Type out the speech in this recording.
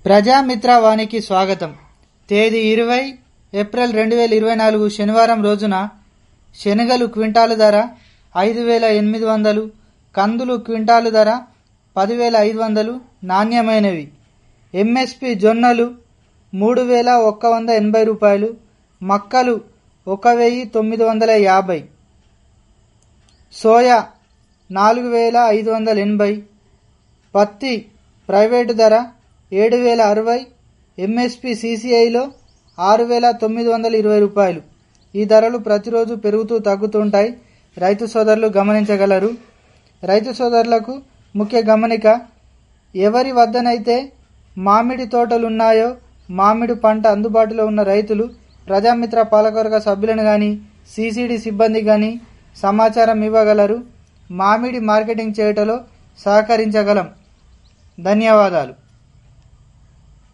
ప్రజామిత్ర వానికి స్వాగతం తేదీ ఇరవై ఏప్రిల్ రెండు వేల ఇరవై నాలుగు శనివారం రోజున శనగలు క్వింటాలు ధర ఐదు వేల ఎనిమిది వందలు కందులు క్వింటాలు ధర పదివేల ఐదు వందలు నాణ్యమైనవి ఎంఎస్పి జొన్నలు మూడు వేల ఒక్క వంద ఎనభై రూపాయలు మక్కలు ఒక వెయ్యి తొమ్మిది వందల యాభై సోయా నాలుగు వేల ఐదు వందల ఎనభై పత్తి ప్రైవేటు ధర ఏడు వేల అరవై ఎంఎస్పి సిసిఐలో ఆరు వేల తొమ్మిది వందల ఇరవై రూపాయలు ఈ ధరలు ప్రతిరోజు పెరుగుతూ తగ్గుతుంటాయి రైతు సోదరులు గమనించగలరు రైతు సోదరులకు ముఖ్య గమనిక ఎవరి వద్దనైతే మామిడి తోటలున్నాయో మామిడి పంట అందుబాటులో ఉన్న రైతులు ప్రజామిత్ర పాలకవర్గ సభ్యులను కానీ సిసిడి సిబ్బంది కానీ సమాచారం ఇవ్వగలరు మామిడి మార్కెటింగ్ చేయటలో సహకరించగలం ధన్యవాదాలు